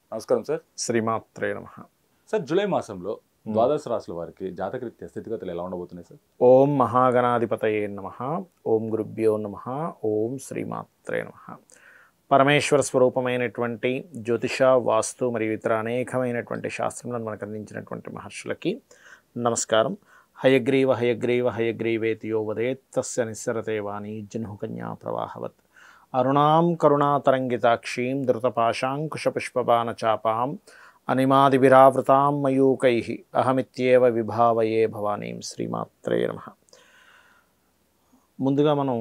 నమస్కారం సార్ శ్రీమాత్రే నమ సార్ జూలై మాసంలో ద్వాదశ రాశుల వారికి జాతకరీత్యా స్థితిగతులు ఎలా ఉండబోతున్నాయి సార్ ఓం మహాగణాధిపతయే నమ ఓం గురుభ్యో నమ ఓం శ్రీమాత్రే నమ పరమేశ్వర స్వరూపమైనటువంటి జ్యోతిష వాస్తు మరియు ఇతర అనేకమైనటువంటి శాస్త్రములను మనకు అందించినటువంటి మహర్షులకి నమస్కారం హయగ్రీవ హయగ్రీవ హయగ్రీవేతియో వదేత్ తస్య నిస్సరతే వాణి జహ్నుకన్యా ప్రవాహవత్ అరుణాం కరుణాతరంగితాక్షీం ధృతపాశాంకుశపుష్పబాణచాపాం అనిమాదివిరావృతాం మయూకై అహమిత్యేవ విభావయే భవానీం శ్రీమాత్రే నమ ముందుగా మనం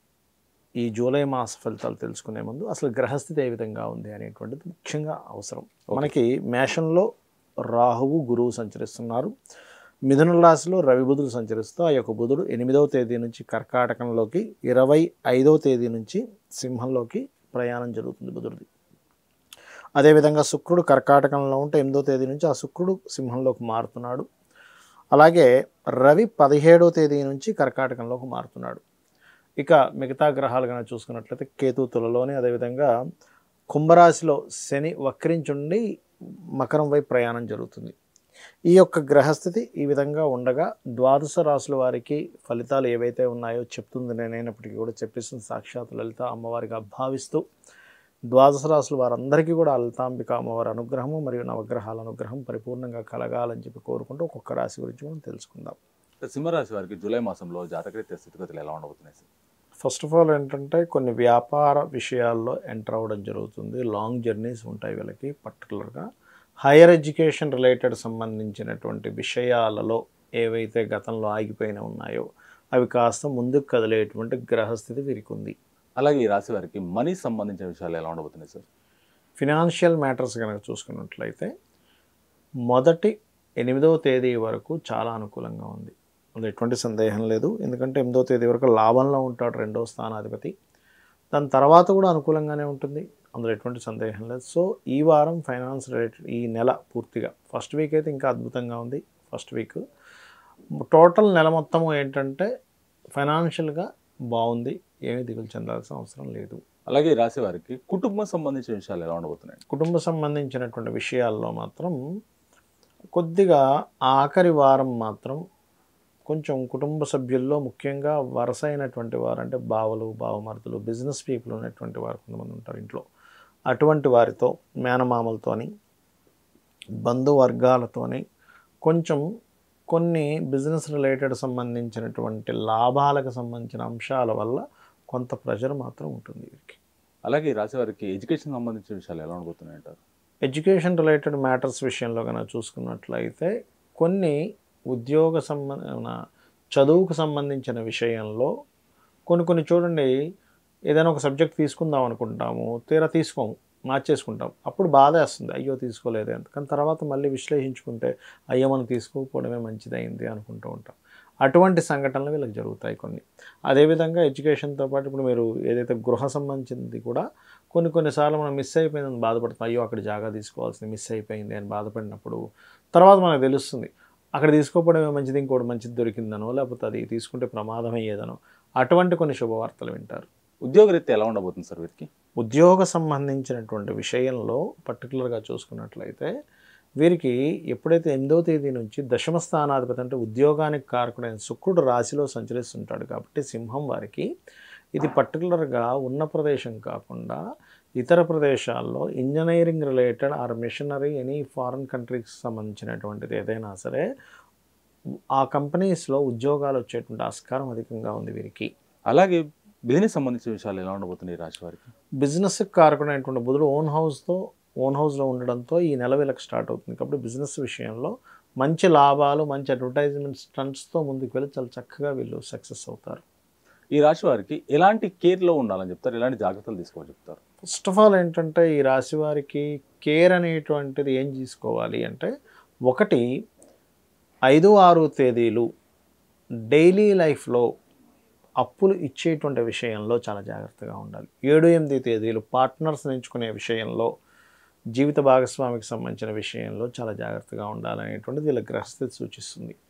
ఈ జూలై మాస ఫలితాలు తెలుసుకునే ముందు అసలు గ్రహస్థితి ఏ విధంగా ఉంది అనేటువంటిది ముఖ్యంగా అవసరం మనకి మేషంలో రాహువు గురువు సంచరిస్తున్నారు మిథున రాశిలో రవి బుధుడు సంచరిస్తూ ఆ యొక్క బుధుడు ఎనిమిదవ తేదీ నుంచి కర్కాటకంలోకి ఇరవై ఐదవ తేదీ నుంచి సింహంలోకి ప్రయాణం జరుగుతుంది బుధుడిది అదేవిధంగా శుక్రుడు కర్కాటకంలో ఉంటే ఎనిమిదో తేదీ నుంచి ఆ శుక్రుడు సింహంలోకి మారుతున్నాడు అలాగే రవి పదిహేడో తేదీ నుంచి కర్కాటకంలోకి మారుతున్నాడు ఇక మిగతా గ్రహాలు కనుక చూసుకున్నట్లయితే కేతు తులలోని అదేవిధంగా కుంభరాశిలో శని వక్రించుండి మకరం వైపు ప్రయాణం జరుగుతుంది ఈ యొక్క గ్రహస్థితి ఈ విధంగా ఉండగా ద్వాదశ రాశుల వారికి ఫలితాలు ఏవైతే ఉన్నాయో చెప్తుంది నేనైనప్పటికీ కూడా చెప్పిస్తుంది సాక్షాత్ లలిత అమ్మవారిగా భావిస్తూ ద్వాదశ రాశుల వారందరికీ కూడా లలితాంబిక అమ్మవారి అనుగ్రహము మరియు నవగ్రహాల అనుగ్రహం పరిపూర్ణంగా కలగాలని చెప్పి కోరుకుంటూ ఒక్కొక్క రాశి గురించి మనం తెలుసుకుందాం సార్ సింహరాశి వారికి జూలై మాసంలో జాతకరీత్యా స్థితిగతులు ఎలా ఉండబోతున్నాయి సార్ ఫస్ట్ ఆఫ్ ఆల్ ఏంటంటే కొన్ని వ్యాపార విషయాల్లో ఎంటర్ అవ్వడం జరుగుతుంది లాంగ్ జర్నీస్ ఉంటాయి వీళ్ళకి పర్టికులర్గా హైయర్ ఎడ్యుకేషన్ రిలేటెడ్ సంబంధించినటువంటి విషయాలలో ఏవైతే గతంలో ఆగిపోయిన ఉన్నాయో అవి కాస్త ముందుకు కదిలేటువంటి గ్రహస్థితి వీరికి ఉంది అలాగే ఈ రాశి వారికి మనీ సంబంధించిన విషయాలు ఎలా ఉండబోతున్నాయి సార్ ఫినాన్షియల్ మ్యాటర్స్ కనుక చూసుకున్నట్లయితే మొదటి ఎనిమిదవ తేదీ వరకు చాలా అనుకూలంగా ఉంది అందులో ఎటువంటి సందేహం లేదు ఎందుకంటే ఎనిమిదవ తేదీ వరకు లాభంలో ఉంటాడు రెండవ స్థానాధిపతి దాని తర్వాత కూడా అనుకూలంగానే ఉంటుంది అందులో ఎటువంటి సందేహం లేదు సో ఈ వారం ఫైనాన్స్ రిలేటెడ్ ఈ నెల పూర్తిగా ఫస్ట్ వీక్ అయితే ఇంకా అద్భుతంగా ఉంది ఫస్ట్ వీక్ టోటల్ నెల మొత్తము ఏంటంటే ఫైనాన్షియల్గా బాగుంది ఏమీ దిగులు చెందాల్సిన అవసరం లేదు అలాగే ఈ రాశి వారికి కుటుంబం సంబంధించిన విషయాలు ఎలా ఉండబోతున్నాయి కుటుంబ సంబంధించినటువంటి విషయాల్లో మాత్రం కొద్దిగా ఆఖరి వారం మాత్రం కొంచెం కుటుంబ సభ్యుల్లో ముఖ్యంగా వరుస అయినటువంటి వారు అంటే బావలు బావమరుదులు బిజినెస్ పీపుల్ ఉన్నటువంటి వారు కొంతమంది ఉంటారు ఇంట్లో అటువంటి వారితో మేనమామలతోని బంధువర్గాలతోని కొంచెం కొన్ని బిజినెస్ రిలేటెడ్ సంబంధించినటువంటి లాభాలకు సంబంధించిన అంశాల వల్ల కొంత ప్రెషర్ మాత్రం ఉంటుంది వీరికి అలాగే ఈ రాశి వారికి ఎడ్యుకేషన్ సంబంధించిన విషయాలు ఎలా ఉండబోతున్నాయి అంటారు ఎడ్యుకేషన్ రిలేటెడ్ మ్యాటర్స్ విషయంలో కనుక చూసుకున్నట్లయితే కొన్ని ఉద్యోగ సంబంధ చదువుకు సంబంధించిన విషయంలో కొన్ని కొన్ని చూడండి ఏదైనా ఒక సబ్జెక్ట్ తీసుకుందాం అనుకుంటాము తీరా తీసుకోము మార్చేసుకుంటాం అప్పుడు బాధ వేస్తుంది అయ్యో తీసుకోలేదే అని కానీ తర్వాత మళ్ళీ విశ్లేషించుకుంటే అయ్యో మనం తీసుకోకపోవడమే మంచిదైంది అనుకుంటూ ఉంటాం అటువంటి సంఘటనలు వీళ్ళకి జరుగుతాయి కొన్ని అదేవిధంగా ఎడ్యుకేషన్తో పాటు ఇప్పుడు మీరు ఏదైతే గృహ సంబంధించింది కూడా కొన్ని కొన్నిసార్లు మనం మిస్ అయిపోయిందని బాధపడతాం అయ్యో అక్కడ జాగా తీసుకోవాల్సింది మిస్ అయిపోయింది అని బాధపడినప్పుడు తర్వాత మనకు తెలుస్తుంది అక్కడ తీసుకోకపోవడమే మంచిది ఇంకోటి మంచిది దొరికిందనో లేకపోతే అది తీసుకుంటే ప్రమాదం అయ్యేదనో అటువంటి కొన్ని శుభవార్తలు వింటారు ఉద్యోగరీత్యా ఎలా ఉండబోతుంది సార్ వీరికి ఉద్యోగ సంబంధించినటువంటి విషయంలో పర్టికులర్గా చూసుకున్నట్లయితే వీరికి ఎప్పుడైతే ఎనిమిదవ తేదీ నుంచి దశమ స్థానాధిపతి అంటే ఉద్యోగానికి కారకుడైన శుక్రుడు రాశిలో సంచరిస్తుంటాడు కాబట్టి సింహం వారికి ఇది పర్టికులర్గా ఉన్న ప్రదేశం కాకుండా ఇతర ప్రదేశాల్లో engineering related or machinery any foreign కంట్రీకి సంబంధించినటువంటిది ఏదైనా సరే ఆ కంపెనీస్లో ఉద్యోగాలు వచ్చేటువంటి ఆస్కారం అధికంగా ఉంది వీరికి అలాగే బిజినెస్ సంబంధించిన విషయాలు ఎలా ఉండబోతున్నాయి ఈ రాశి వారికి బిజినెస్కి కారకుడైనటువంటి బుధుడు ఓన్ హౌస్తో ఓన్ హౌస్లో ఉండడంతో ఈ నెల వీళ్ళకి స్టార్ట్ అవుతుంది కాబట్టి బిజినెస్ విషయంలో మంచి లాభాలు మంచి అడ్వర్టైజ్మెంట్ స్టంట్స్తో ముందుకు వెళ్ళి చాలా చక్కగా వీళ్ళు సక్సెస్ అవుతారు ఈ రాశి వారికి ఎలాంటి కేర్లో ఉండాలని చెప్తారు ఎలాంటి జాగ్రత్తలు తీసుకోవాలి చెప్తారు ఫస్ట్ ఆఫ్ ఆల్ ఏంటంటే ఈ రాశి వారికి కేర్ అనేటువంటిది ఏం తీసుకోవాలి అంటే ఒకటి ఐదు ఆరు తేదీలు డైలీ లైఫ్లో అప్పులు ఇచ్చేటువంటి విషయంలో చాలా జాగ్రత్తగా ఉండాలి ఏడు ఎనిమిది తేదీలు పార్ట్నర్స్ ఎంచుకునే విషయంలో జీవిత భాగస్వామికి సంబంధించిన విషయంలో చాలా జాగ్రత్తగా ఉండాలనేటువంటిది వీళ్ళ గ్రహస్థితి సూచిస్తుంది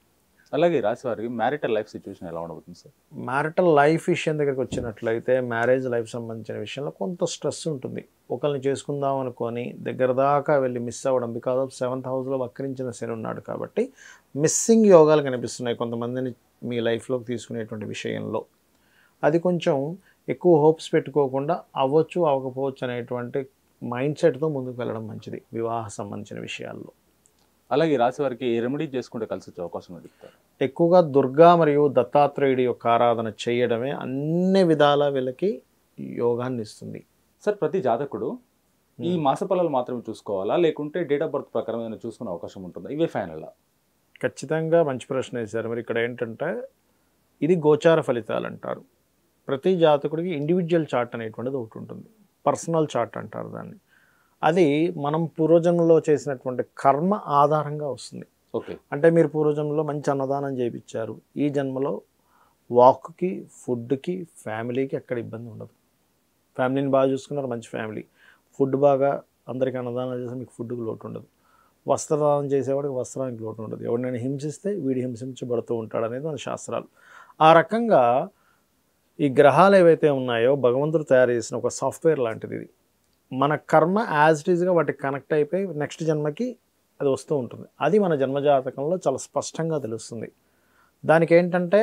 అలాగే ఈ రాశి వారికి మ్యారిటల్ లైఫ్ సిచ్యువేషన్ ఎలా ఉండబోతుంది సార్ మ్యారిటల్ లైఫ్ విషయం దగ్గరికి వచ్చినట్లయితే మ్యారేజ్ లైఫ్ సంబంధించిన విషయంలో కొంత స్ట్రెస్ ఉంటుంది ఒకరిని చేసుకుందాం అనుకొని దగ్గర దాకా వెళ్ళి మిస్ అవ్వడం బికాజ్ ఆఫ్ సెవెంత్ హౌస్లో వక్రించిన శని ఉన్నాడు కాబట్టి మిస్సింగ్ యోగాలు కనిపిస్తున్నాయి కొంతమందిని మీ లైఫ్లోకి తీసుకునేటువంటి విషయంలో అది కొంచెం ఎక్కువ హోప్స్ పెట్టుకోకుండా అవ్వచ్చు అవ్వకపోవచ్చు అనేటువంటి మైండ్ సెట్తో ముందుకు వెళ్ళడం మంచిది వివాహ సంబంధించిన విషయాల్లో అలాగే ఈ రాశి వారికి ఏ రెమెడీ చేసుకుంటే కలిసి వచ్చే అవకాశం ఉంది చెప్తారు ఎక్కువగా దుర్గా మరియు దత్తాత్రేయుడి యొక్క ఆరాధన చేయడమే అన్ని విధాల వీళ్ళకి యోగాన్ని ఇస్తుంది సార్ ప్రతి జాతకుడు ఈ మాస ఫలాలు మాత్రమే చూసుకోవాలా లేకుంటే డేట్ ఆఫ్ బర్త్ ప్రకారం ఏదైనా చూసుకునే అవకాశం ఉంటుందా ఇవే ఫైనల్ ఖచ్చితంగా మంచి ప్రశ్న వేశారు మరి ఇక్కడ ఏంటంటే ఇది గోచార ఫలితాలు అంటారు ప్రతి జాతకుడికి ఇండివిజువల్ చార్ట్ అనేటువంటిది ఒకటి ఉంటుంది పర్సనల్ చార్ట్ అంటారు దాన్ని అది మనం పూర్వజన్మలో చేసినటువంటి కర్మ ఆధారంగా వస్తుంది ఓకే అంటే మీరు పూర్వజన్మలో మంచి అన్నదానం చేయించారు ఈ జన్మలో వాక్కి ఫుడ్కి ఫ్యామిలీకి ఎక్కడ ఇబ్బంది ఉండదు ఫ్యామిలీని బాగా చూసుకున్నారు మంచి ఫ్యామిలీ ఫుడ్ బాగా అందరికీ అన్నదానం చేస్తే మీకు ఫుడ్కి లోటు ఉండదు వస్త్రదానం చేసేవాడికి వస్త్రానికి లోటు ఉండదు ఎవరినైనా హింసిస్తే వీడి హింసించబడుతూ ఉంటాడు అనేది మన శాస్త్రాలు ఆ రకంగా ఈ గ్రహాలు ఏవైతే ఉన్నాయో భగవంతుడు తయారు చేసిన ఒక సాఫ్ట్వేర్ లాంటిది ఇది మన కర్మ యాజ్ ఇట్ ఈజ్గా వాటికి కనెక్ట్ అయిపోయి నెక్స్ట్ జన్మకి అది వస్తూ ఉంటుంది అది మన జన్మజాతకంలో చాలా స్పష్టంగా తెలుస్తుంది దానికి ఏంటంటే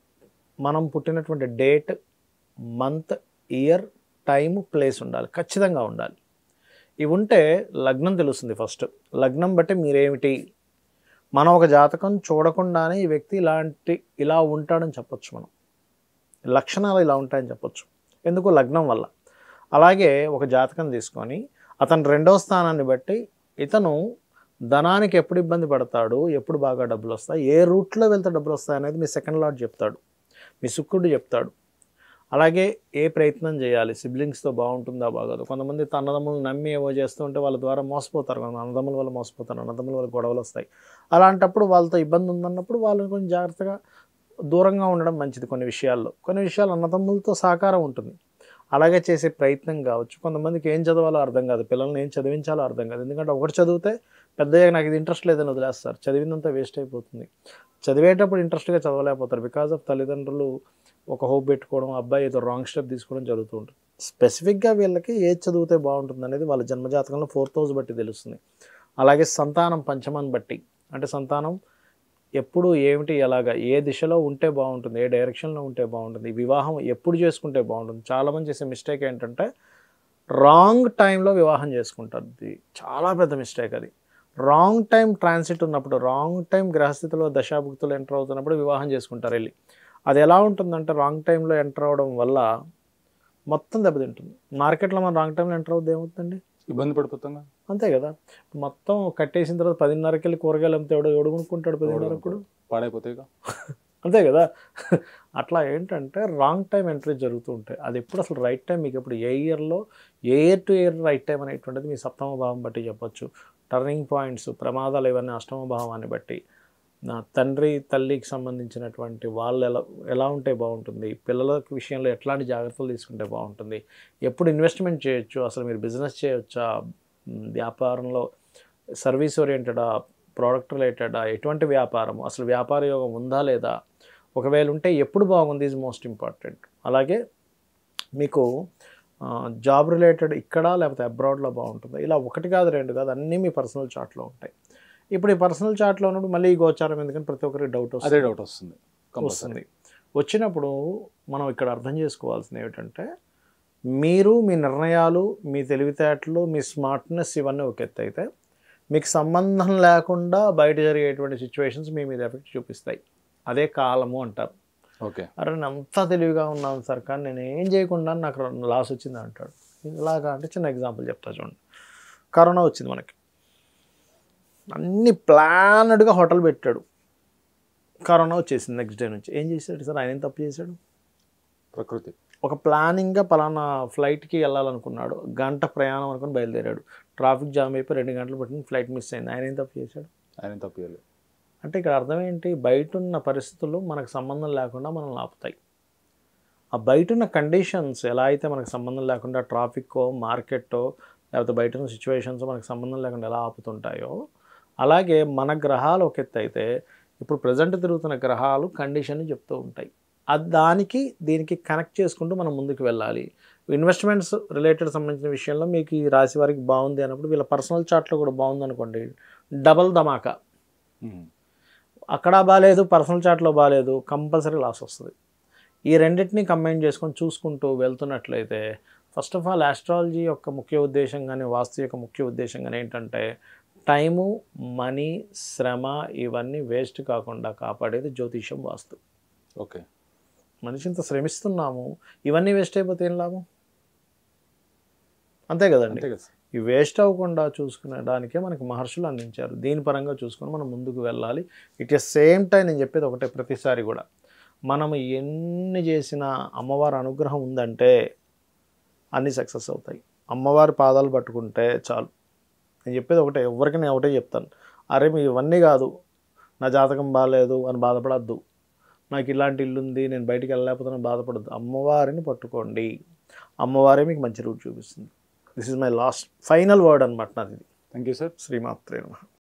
మనం పుట్టినటువంటి date month year time place ఉండాలి ఖచ్చితంగా ఉండాలి ఇవి ఉంటే లగ్నం తెలుస్తుంది ఫస్ట్ లగ్నం బట్టి మీరేమిటి మనం ఒక జాతకం చూడకుండానే ఈ వ్యక్తి ఇలాంటి ఇలా ఉంటాడని చెప్పొచ్చు మనం లక్షణాలు ఇలా ఉంటాయని చెప్పొచ్చు ఎందుకు లగ్నం వల్ల అలాగే ఒక జాతకం తీసుకొని అతను రెండవ స్థానాన్ని బట్టి ఇతను ధనానికి ఎప్పుడు ఇబ్బంది పడతాడు ఎప్పుడు బాగా డబ్బులు వస్తాయి ఏ రూట్లో వెళ్తే డబ్బులు వస్తాయి అనేది మీ సెకండ్ లాట్ చెప్తాడు మీ శుక్రుడు చెప్తాడు అలాగే ఏ ప్రయత్నం చేయాలి సిబ్లింగ్స్తో బాగుంటుందా బాగోదు కొంతమంది తన అన్నదమ్ములు నమ్మి ఏవో చేస్తూ ఉంటే వాళ్ళ ద్వారా మోసపోతారు కొంత అన్నదమ్ముల వల్ల మోసపోతారు అన్నదమ్ముల వల్ల గొడవలు వస్తాయి అలాంటప్పుడు వాళ్ళతో ఇబ్బంది ఉందన్నప్పుడు వాళ్ళని కొంచెం జాగ్రత్తగా దూరంగా ఉండడం మంచిది కొన్ని విషయాల్లో కొన్ని విషయాలు అన్నదమ్ములతో సహకారం ఉంటుంది అలాగే చేసే ప్రయత్నం కావచ్చు కొంతమందికి ఏం చదవాలో అర్థం కాదు పిల్లల్ని ఏం చదివించాలో అర్థం కాదు ఎందుకంటే ఒకటి చదివితే పెద్దగా నాకు ఇది ఇంట్రెస్ట్ లేదని వదిలేస్తారు చదివిందంతా వేస్ట్ అయిపోతుంది చదివేటప్పుడు ఇంట్రెస్ట్గా చదవలేకపోతారు బికాజ్ ఆఫ్ తల్లిదండ్రులు ఒక హోప్ పెట్టుకోవడం అబ్బాయి ఏదో రాంగ్ స్టెప్ తీసుకోవడం జరుగుతూ ఉంటుంది స్పెసిఫిక్గా వీళ్ళకి ఏది చదివితే బాగుంటుంది అనేది వాళ్ళ జన్మజాతకంలో ఫోర్త్ హౌస్ బట్టి తెలుస్తుంది అలాగే సంతానం పంచమాన్ని బట్టి అంటే సంతానం ఎప్పుడు ఏమిటి ఎలాగా ఏ దిశలో ఉంటే బాగుంటుంది ఏ డైరెక్షన్లో ఉంటే బాగుంటుంది వివాహం ఎప్పుడు చేసుకుంటే బాగుంటుంది చాలామంది చేసే మిస్టేక్ ఏంటంటే రాంగ్ టైంలో వివాహం చేసుకుంటారు ఇది చాలా పెద్ద మిస్టేక్ అది రాంగ్ టైం ట్రాన్సిట్ ఉన్నప్పుడు రాంగ్ టైం గ్రహస్థితిలో దశాభుక్తులు ఎంటర్ అవుతున్నప్పుడు వివాహం చేసుకుంటారు వెళ్ళి అది ఎలా ఉంటుందంటే రాంగ్ టైంలో ఎంటర్ అవ్వడం వల్ల మొత్తం దెబ్బతింటుంది మార్కెట్లో మనం రాంగ్ టైంలో ఎంటర్ అవుతుంది ఏమవుతుందండి ఇబ్బంది పడిపోతాం కదా? అంతే కదా మొత్తం కట్టేసిన తర్వాత పదిన్నరకి వెళ్ళి కూరగాయలు అమ్మితే ఎవడో ఎవడు కొనుక్కుంటాడు పదిన్నరకు పాడైపోతాయి కదా? అంతే కదా అట్లా ఏంటంటే రాంగ్ టైం ఎంట్రీ జరుగుతూ ఉంటాయి అది ఎప్పుడు అసలు రైట్ టైం మీకు ఎప్పుడు ఏ ఇయర్లో ఏ year to year right time అనేటువంటిది మీ సప్తమ భావం బట్టి చెప్పొచ్చు టర్నింగ్ పాయింట్స్ ప్రమాదాలు ఇవన్నీ అష్టమ భావాన్ని బట్టి నా తండ్రి తల్లికి సంబంధించినటువంటి వాళ్ళు ఎలా ఎలా ఉంటే బాగుంటుంది పిల్లల విషయంలో ఎట్లాంటి జాగ్రత్తలు తీసుకుంటే బాగుంటుంది ఎప్పుడు ఇన్వెస్ట్మెంట్ చేయొచ్చు అసలు మీరు బిజినెస్ చేయొచ్చా మ్, వ్యాపారంలో సర్వీస్ ఓరియంటెడా ప్రోడక్ట్ రిలేటెడా ఎటువంటి వ్యాపారం అసలు వ్యాపార యోగం ఉందా లేదా ఒకవేళ ఉంటే ఎప్పుడు బాగుంది ఈజ్ మోస్ట్ ఇంపార్టెంట్ అలాగే మీకు జాబ్ రిలేటెడ్ ఇక్కడ లేకపోతే అబ్రాడ్లో బాగుంటుంది ఇలా ఒకటి కాదు రెండు కాదు అన్నీ మీ పర్సనల్ చార్ట్లో ఉంటాయి ఇప్పుడు ఈ పర్సనల్ చార్ట్లో ఉన్నప్పుడు మళ్ళీ ఈ గోచారం ఎందుకని ప్రతి ఒక్కరికి డౌట్ అదే వస్తుంది డౌట్ వస్తుంది కంపల్సరీ వస్తుంది వచ్చినప్పుడు మనం ఇక్కడ అర్థం చేసుకోవాల్సింది ఏమిటంటే మీరు మీ నిర్ణయాలు మీ తెలివితేటలు మీ స్మార్ట్నెస్ ఇవన్నీ ఒక ఎత్తు అయితే మీకు సంబంధం లేకుండా బయట జరిగేటువంటి సిచ్యువేషన్స్ మీ మీద ఎఫెక్ట్ చూపిస్తాయి అదే కాలము అంటారు ఓకే అరే నేను అంతా తెలివిగా ఉన్నాను సార్ కానీ నేను ఏం చేయకుండా నాకు లాస్ వచ్చింది అంటాడు ఇలాగా అంటే చిన్న ఎగ్జాంపుల్ చెప్తా చూడండి కరోనా వచ్చింది మనకి అన్ని ప్లానెడ్గా హోటల్ పెట్టాడు కరోనా వచ్చేసింది నెక్స్ట్ డే నుంచి ఏం చేశాడు సార్ ఆయన ఏం తప్పు చేశాడు ప్రకృతి ఒక ప్లానింగ్గా పలానా ఫ్లైట్కి వెళ్ళాలనుకున్నాడు గంట ప్రయాణం అనుకుని బయలుదేరాడు ట్రాఫిక్ జామ్ అయిపోయి రెండు గంటలు పట్టిన ఫ్లైట్ మిస్ అయింది ఆయన ఏం తప్పు చేశాడు ఆయన తప్పియాలి అంటే ఇక్కడ అర్థం ఏంటి బయట ఉన్న పరిస్థితులు మనకు సంబంధం లేకుండా మనల్ని ఆపుతాయి ఆ బయట ఉన్న కండిషన్స్ ఎలా అయితే మనకు సంబంధం లేకుండా ట్రాఫిక్కో మార్కెట్టో లేకపోతే బయట ఉన్న సిచ్యువేషన్స్ మనకు సంబంధం లేకుండా ఎలా ఆపుతుంటాయో అలాగే మన గ్రహాలు ఒక ఎత్తు అయితే ఇప్పుడు ప్రజెంట్ తిరుగుతున్న గ్రహాలు కండిషన్ చెప్తూ ఉంటాయి అది దానికి దీనికి కనెక్ట్ చేసుకుంటూ మనం ముందుకు వెళ్ళాలి ఇన్వెస్ట్మెంట్స్ రిలేటెడ్ సంబంధించిన విషయంలో మీకు ఈ రాశి వారికి బాగుంది అన్నప్పుడు వీళ్ళ పర్సనల్ చార్ట్లో కూడా బాగుంది అనుకోండి డబల్ ధమాకా ఉమ్. అక్కడ బాగాలేదు పర్సనల్ చార్ట్లో బాగాలేదు కంపల్సరీ లాస్ వస్తుంది ఈ రెండింటిని కంబైన్ చేసుకొని చూసుకుంటూ వెళ్తున్నట్లయితే ఫస్ట్ ఆఫ్ ఆల్ ఆస్ట్రాలజీ యొక్క ముఖ్య ఉద్దేశం కానీ వాస్తు యొక్క ముఖ్య ఉద్దేశం కానీ ఏంటంటే టైము మనీ శ్రమ ఇవన్నీ వేస్ట్ కాకుండా కాపాడేది జ్యోతిషం వాస్తు ఓకే మనిషి ఇంత శ్రమిస్తున్నాము ఇవన్నీ వేస్ట్ అయిపోతే ఏం లాభం అంతే కదండి అంతే కదా సార్ ఈ వేస్ట్ అవ్వకుండా చూసుకునేదానికే మనకి మహర్షులు అందించారు దీని పరంగా చూసుకొని మనం ముందుకు వెళ్ళాలి ఇట్ ఎస్ సేమ్ టైం నేను చెప్పేది ఒకటే ప్రతిసారి కూడా మనం ఎన్ని చేసినా అమ్మవారి అనుగ్రహం ఉందంటే అన్నీ సక్సెస్ అవుతాయి అమ్మవారి పాదాలు పట్టుకుంటే చాలు నేను చెప్పేది ఒకటే ఎవరికి నేను ఒకటే చెప్తాను అరే మీ ఇవన్నీ కాదు నా జాతకం బాగాలేదు అని బాధపడద్దు నాకు ఇలాంటి ఇల్లు ఉంది నేను బయటికి వెళ్ళలేకపోతున్నా బాధపడద్దు అమ్మవారిని పట్టుకోండి అమ్మవారే మీకు మంచి రూట్ చూపిస్తుంది this is my last final word అనమాట నాది ఇది థ్యాంక్ యూ సార్ శ్రీమాత్రే నమః